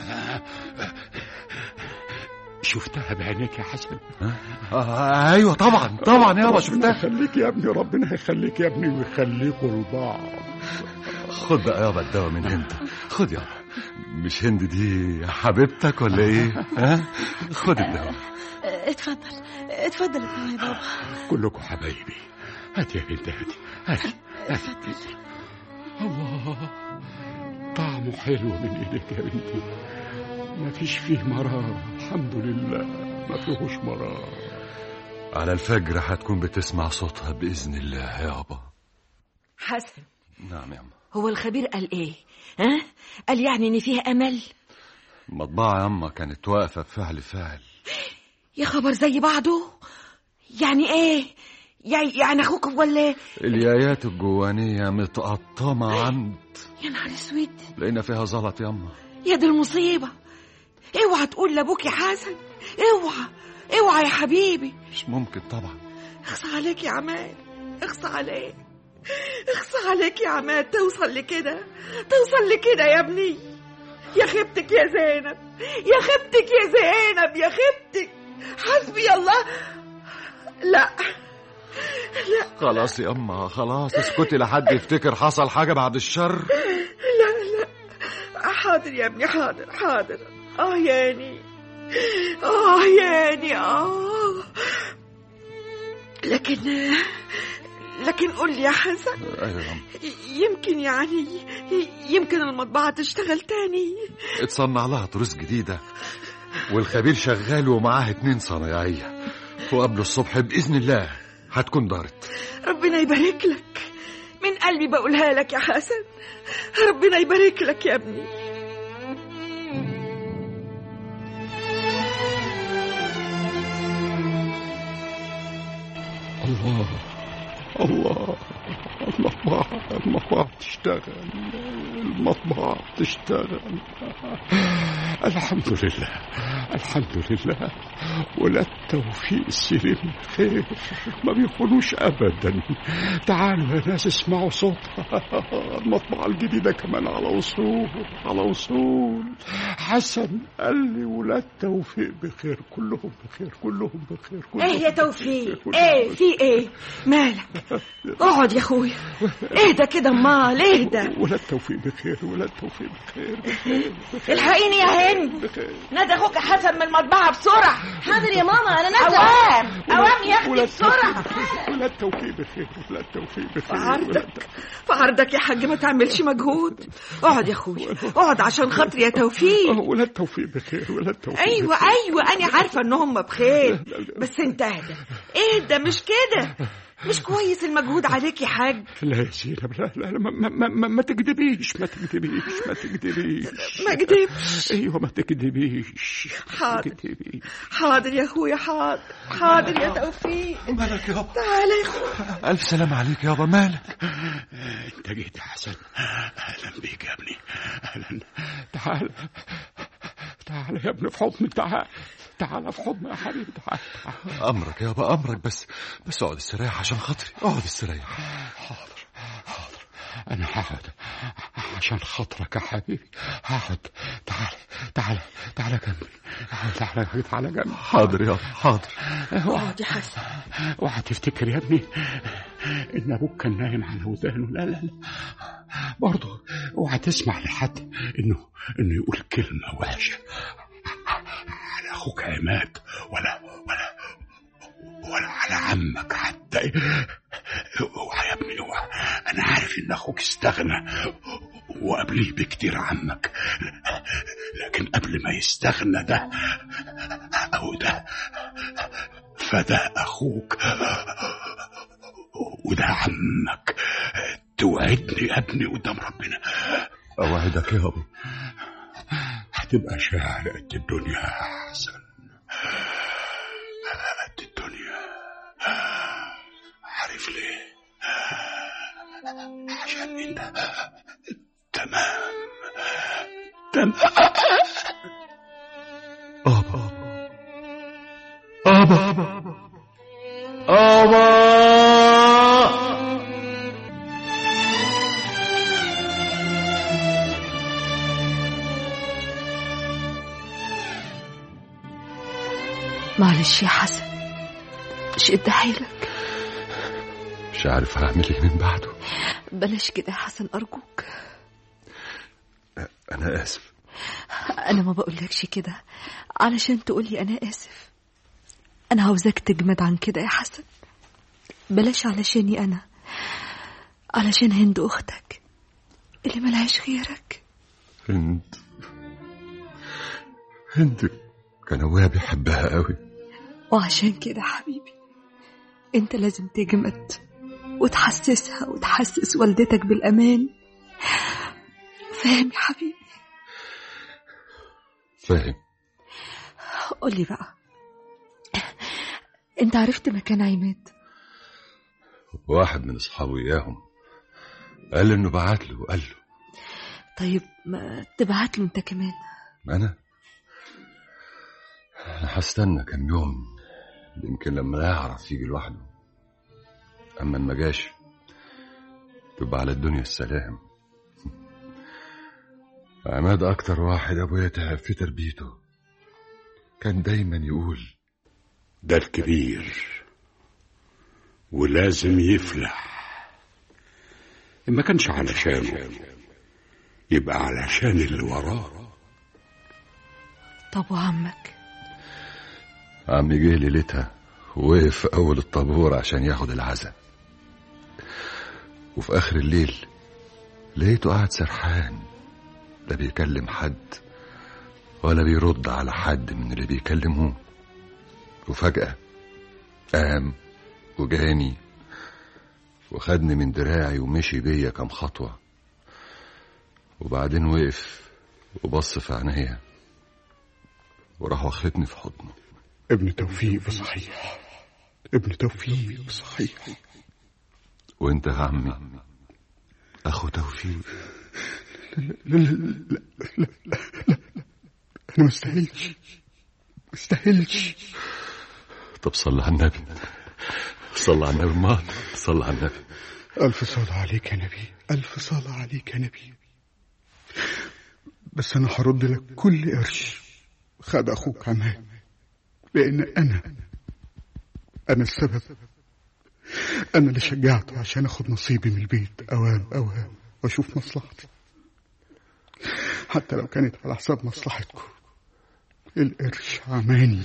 شفتها بعينيك يا حسن آه ايوه طبعا طبعا يابا ربنا شفتها يخليك يا ابني ربنا يخليك يا ابني ويخليكوا لبعض خد بقى يابا الدواء من هند خد يابا مش هند دي حبيبتك ولا ايه ها خد الدواء اتفضل اتفضل الدواء يا بابا كلكم حبايبي هات يا بنت هاتي هاتي هاتي الله طعمه حلو من ايدك يا بنتي ما فيش فيه مرار الحمد لله ما فيهوش مرار على الفجر هتكون بتسمع صوتها باذن الله يابا حسن نعم يا أما. هو الخبير قال ايه ها قال يعني ان فيها امل المطبعة يا أما كانت واقفة بفعل فاعل يا خبر زي بعضه يعني ايه يعني يعني اخوك ولا إيه؟ اليايات الجوانية متقطمة عمد يا نهار اسود لقينا فيها زلط يا أما يا دي المصيبه اوعى تقول لابوك يا حسن اوعى اوعى يا حبيبي مش ممكن طبعا اخصى عليك يا عماد اخصى عليك اخصى عليك يا عماد توصل لكده توصل لكده يا ابني يا خيبتك يا زينب يا خيبتك يا زينب يا خيبتك حسبي الله لا لا خلاص يا أما خلاص اسكتي لحد يفتكر حصل حاجة بعد الشر لا لا حاضر يا ابني حاضر حاضر اه ياني اه ياني اه لكن لكن قول لي يا حسن أيوة يا أما. يمكن يعني يمكن المطبعة تشتغل تاني اتصنع لها تروس جديدة والخبير شغال ومعاه اتنين صنايعية وقبل الصبح بإذن الله هتكون دارت ربنا يبارك لك من قلبي بقولها لك يا حسن ربنا يبارك لك يا ابني الله الله المطبعة المطبعة بتشتغل المطبعة بتشتغل الحمد لله الحمد لله ولا التوفيق سلم خير ما بيخونوش ابدا تعالوا يا ناس اسمعوا صوتها المطبعة الجديدة كمان على وصول على وصول حسن قال لي ولاد توفيق بخير كلهم بخير كلهم بخير كلهم ايه يا توفيق ايه في ايه مالك اقعد يا اخويا اهدى كده امال اهدى ولاد توفيق بخير ولاد توفيق بخير بخير بخير الحقيني يا هند بخير نادي اخوك حسن من المطبعة بسرعة حاضر يا ماما انا نازله اوام اوام يا اختي ولاد بسرعة توفيق ولاد توفيق بخير ولاد توفيق بخير في عرضك في عرضك يا حاج ما تعملش مجهود اقعد يا اخويا اقعد عشان خاطري يا توفيق ولاد توفيق بخير ولاد توفيق ايوه بخير. ايوه انا عارفه ان هم بخير بس انت اهدى اهدى مش كده مش كويس المجهود عليك يا حاج لا يا زينب لا لا, لا ما, ما, ما, ما تكذبيش ما تكذبيش ما تكذبيش ما اكدبش ايوه ما تكذبيش ما حاضر. تكذبيش. حاضر يا اخويا حاضر حاضر يا توفيق مالك يابا تعالى يا اخويا ألف سلام عليك يابا مالك انت جيت يا حسن اهلا بيك يا ابني اهلا تعال تعال يا ابني في حضني تعال تعال في حضني يا حبيبي تعال تعال أمرك يابا أمرك بس بس اقعد استريح عشان خاطري اقعد استريح حاضر حاضر انا هقعد عشان خاطرك يا حبيبي هقعد تعال تعال تعال جنبي تعال تعال جنبي حاضر يابا حاضر اقعد يا حسن اوعى تفتكر يا ابني ان ابوك كان نايم على ودانه لا لا لا برضه اوعى تسمع لحد انه انه يقول كلمه وحشه على اخوك عماد ولا ولا ولا على عمك حتى اوعى يا ابني اوعى انا عارف ان اخوك استغنى وقبليه بكتير عمك لكن قبل ما يستغنى ده او ده فده اخوك وده عمك توعدني يا ابني قدام ربنا أوعدك يابا هتبقى شاعر قد الدنيا يا حسن قد الدنيا عارف ليه عشان انت تمام تمام أبا أبا أبا معلش يا حسن شد حيلك مش عارف هعمل ايه من بعده بلاش كده يا حسن أرجوك أنا آسف أنا ما بقولكش كده علشان تقولي أنا آسف أنا عاوزاك تجمد عن كده يا حسن بلاش علشاني أنا علشان هند أختك اللي ملهاش غيرك هند هند كان أبويا بيحبها قوي وعشان كده حبيبي انت لازم تجمد وتحسسها وتحسس والدتك بالأمان فاهم يا حبيبي فاهم قولي بقى انت عرفت مكان عماد واحد من أصحابه إياهم قال إنه بعت له وقال له طيب ما تبعت له انت كمان أنا أنا هستنى كام يوم يمكن لما يعرف يجي لوحده أما إن ما جاش تبقى على الدنيا السلام عماد أكتر واحد أبويا تعب في تربيته كان دايما يقول ده الكبير ولازم يفلح ما كانش علشانه يبقى علشان اللي وراه طب وعمك عمي جه ليلتها ووقف في أول الطابور عشان ياخد العزا وفي آخر الليل لقيته قاعد سرحان لا بيكلم حد ولا بيرد على حد من اللي بيكلموه وفجأة قام وجاني وخدني من دراعي ومشي بيا كام خطوة وبعدين وقف وبص في عينيا وراح واخدني في حضنه ابن توفيق صحيح ابن توفيق صحيح وانت يا عمي اخو توفيق لا لا لا لا لا, لا. انا مستاهلش مستاهلش طب صل على النبي صل على النبي ما صل على النبي ألف صلاة عليك يا نبي ألف صلاة عليك يا نبي بس أنا هرد لك كل قرش خد أخوك عماد لأن أنا أنا السبب أنا اللي شجعته عشان أخد نصيبي من البيت أوام أوام وأشوف مصلحتي حتى لو كانت على حساب مصلحتكم القرش عماني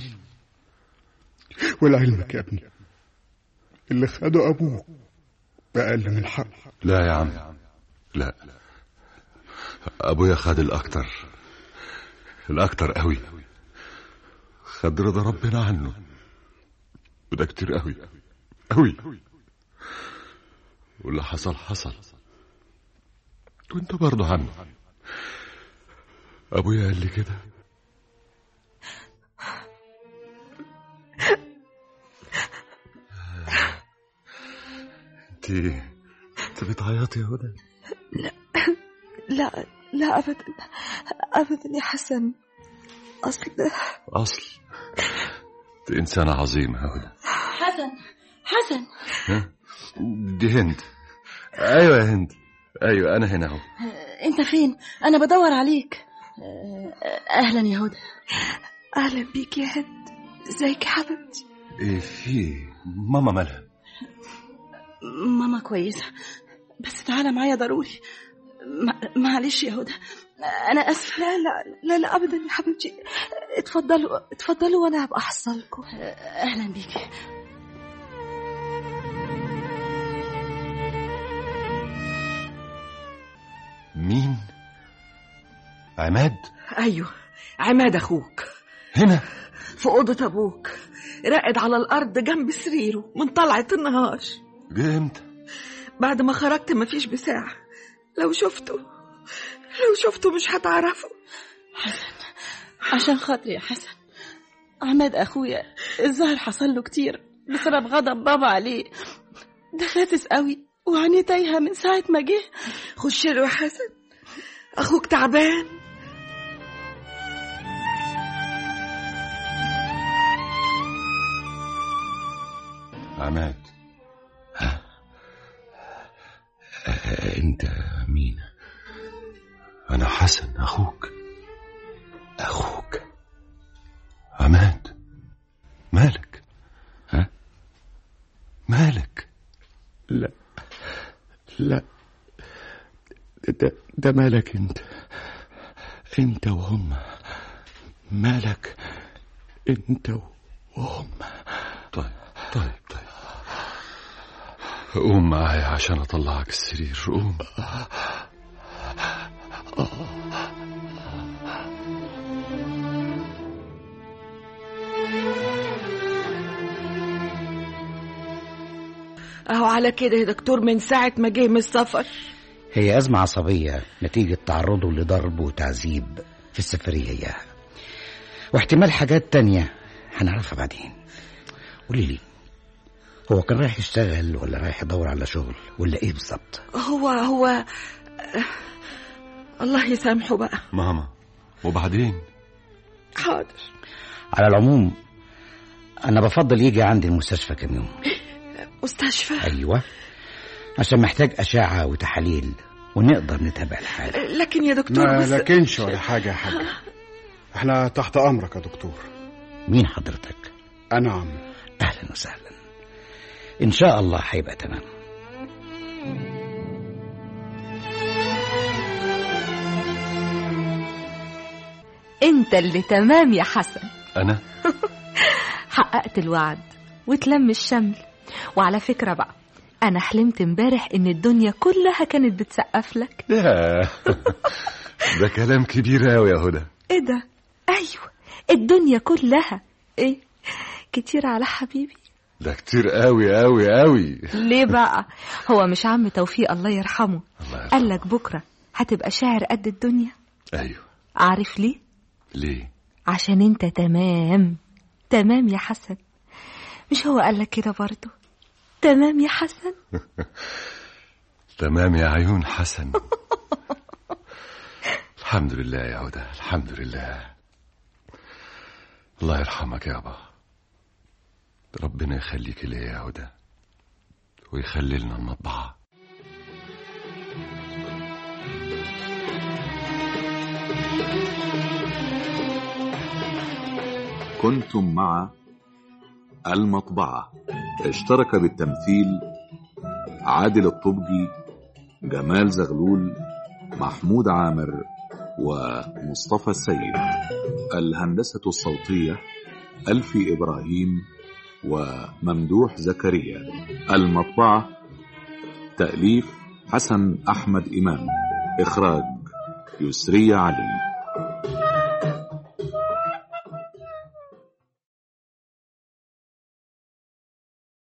ولعلمك يا ابني اللي خده أبوك بأقل من حق لا يا عم لا ابويا خد الاكتر الاكتر قوي خد رضا ربنا عنه وده كتير قوي قوي واللي حصل حصل وانت برضه عم ابويا قال لي كده انت انت بتعيطي يا هدى لا لا أبدا أبدا يا حسن أصل اصل انت انسانه عظيمه يا هدى حسن حسن ها؟ دي هند ايوه يا هند ايوه انا هنا اهو انت فين انا بدور عليك اهلا يا هدى أهلا بيك يا هند ازيك يا حبيبتي ايه في ماما مالها ماما كويسه بس تعالى معايا ضروري ما- معلش يا هدى انا اسفه لا لا لا لا أبدا يا حبيبتي اتفضلوا اتفضلوا وأنا هبقى أحصلكم اهلا بيكي مين عماد أيوه عماد أخوك هنا في أوضة أبوك راقد على الأرض جنب سريره من طلعة النهار جه امتى بعد ما خرجت مفيش بساعة لو شفته لو شفته مش هتعرفه عشان خاطري يا حسن عماد اخويا الظاهر حصل له كتير بسبب غضب بابا عليه ده خاسس قوي وعينيه تايهه من ساعه ما جه خش له يا حسن أخوك تعبان عماد انت مين انا حسن اخوك اخوك عماد مالك ها مالك لا لا ده, ده مالك انت انت وهم مالك انت وهم طيب طيب طيب قوم معايا عشان اطلعك السرير قوم أهو على كده يا دكتور من ساعة ما جه من السفر هي أزمة عصبية نتيجة تعرضه لضرب وتعذيب في السفرية إياها واحتمال حاجات تانية هنعرفها بعدين قولي لي هو كان رايح يشتغل ولا رايح يدور على شغل ولا ايه بالظبط هو هو آه، الله يسامحه بقى ماما وبعدين حاضر على العموم انا بفضل يجي عندي المستشفى كام يوم مستشفى ايوه عشان محتاج اشعه وتحاليل ونقدر نتابع الحاله لكن يا دكتور ما بس لكنش ولا حاجة يا حاج احنا تحت أمرك يا دكتور مين حضرتك أنا عم اهلا وسهلا ان شاء الله هيبقى تمام انت اللي تمام يا حسن انا حققت الوعد وتلم الشمل وعلى فكرة بقى أنا حلمت امبارح إن الدنيا كلها كانت بتسقف لك يا ده كلام كبير قوي يا هدى إيه ده؟ أيوة الدنيا كلها إيه؟ كتير على حبيبي ده كتير قوي قوي قوي ليه بقى؟ هو مش عم توفيق الله يرحمه الله يرحمه. قال لك بكرة هتبقى شاعر قد الدنيا ايوه عارف ليه؟ ليه عشان انت تمام تمام يا حسن مش هو قال لك كده برضه تمام يا حسن تمام يا عيون حسن الحمد لله يا هدى الحمد لله الله يرحمك يابا ربنا يخليك لي يا هدى ويخلي لنا المطبعة كنتم مع المطبعة اشترك بالتمثيل عادل الطبجي جمال زغلول محمود عامر ومصطفى السيد الهندسة الصوتية ألفي إبراهيم وممدوح زكريا المطبعة تأليف حسن أحمد إمام إخراج يسري علي